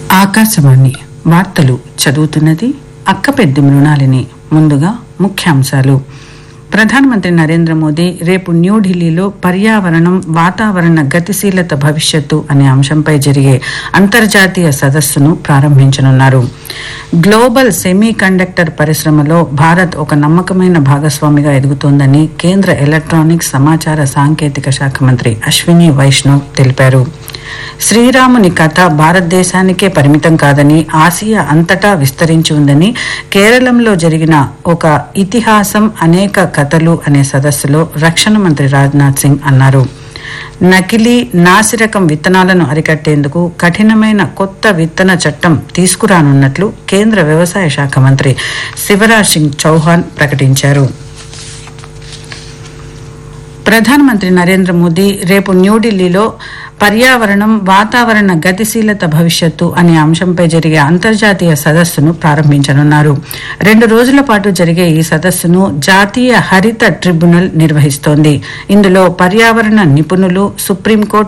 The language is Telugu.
ఆకాశవాణి వార్తలు చదువుతున్నది అక్కపెద్ది మృణాలిని ముందుగా ముఖ్యాంశాలు ప్రధానమంత్రి నరేంద్ర మోదీ రేపు న్యూఢిల్లీలో పర్యావరణం వాతావరణ గతిశీలత భవిష్యత్తు అనే అంశంపై జరిగే అంతర్జాతీయ సదస్సును ప్రారంభించనున్నారు గ్లోబల్ సెమీ కండక్టర్ పరిశ్రమలో భారత్ ఒక నమ్మకమైన భాగస్వామిగా ఎదుగుతోందని కేంద్ర ఎలక్ట్రానిక్స్ సమాచార సాంకేతిక శాఖ మంత్రి అశ్విని వైష్ణవ్ తెలిపారు శ్రీరాముని కథ భారతదేశానికే పరిమితం కాదని ఆసియా అంతటా విస్తరించి ఉందని కేరళంలో జరిగిన ఒక ఇతిహాసం అనేక కథలు అనే సదస్సులో రక్షణ మంత్రి రాజ్నాథ్ సింగ్ అన్నారు నకిలీ నాసిరకం విత్తనాలను అరికట్టేందుకు కఠినమైన కొత్త విత్తన చట్టం తీసుకురానున్నట్లు కేంద్ర వ్యవసాయ శాఖ మంత్రి శివరాజ్ సింగ్ చౌహాన్ ప్రకటించారు ప్రధానమంత్రి నరేంద్ర మోదీ రేపు న్యూఢిల్లీలో పర్యావరణం వాతావరణ గతిశీలత భవిష్యత్తు అనే అంశంపై జరిగే అంతర్జాతీయ సదస్సును ప్రారంభించనున్నారు రెండు రోజుల పాటు జరిగే ఈ సదస్సును జాతీయ హరిత ట్రిబ్యునల్ నిర్వహిస్తోంది ఇందులో పర్యావరణ నిపుణులు సుప్రీంకోర్టు